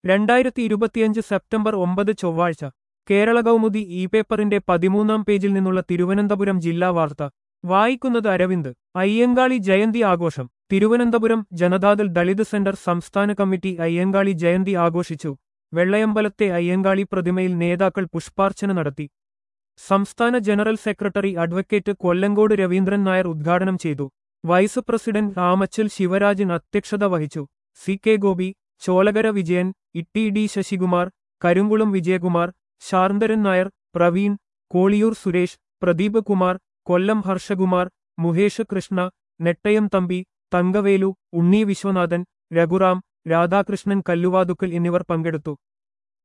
രണ്ടായിരത്തി ഇരുപത്തിയഞ്ച് സെപ്റ്റംബർ ഒമ്പത് ചൊവ്വാഴ്ച കേരള കൗമുദി ഇ പേപ്പറിന്റെ പതിമൂന്നാം പേജിൽ നിന്നുള്ള തിരുവനന്തപുരം ജില്ലാ വാർത്ത വായിക്കുന്നത് അരവിന്ദ് അയ്യങ്കാളി ജയന്തി ആഘോഷം തിരുവനന്തപുരം ജനതാദൾ ദളിത് സെന്റർ സംസ്ഥാന കമ്മിറ്റി അയ്യങ്കാളി ജയന്തി ആഘോഷിച്ചു വെള്ളയമ്പലത്തെ അയ്യങ്കാളി പ്രതിമയിൽ നേതാക്കൾ പുഷ്പാർച്ചന നടത്തി സംസ്ഥാന general secretary advocate Kollankode Raveendran Nair ഉദ്ഘാടനം ചെയ്തു വൈസ് പ്രസിഡന്റ് രാമച്ചൽ ശിവരാജൻ അധ്യക്ഷത വഹിച്ചു C K Gopi Cholakara Vijayan Itti D Sasikumar Karinkulam Vijayakumar Sharndharan Nair Praveen Koliyoor Suresh Pradeep Kumar Kollam Harshakumar Muhesh Krishna Nettayam Thampi Thankavelu Unni Viswanathan Raghuram Radhakrishnan Kalluvathukkal എന്നിവർ പങ്കെടുത്തു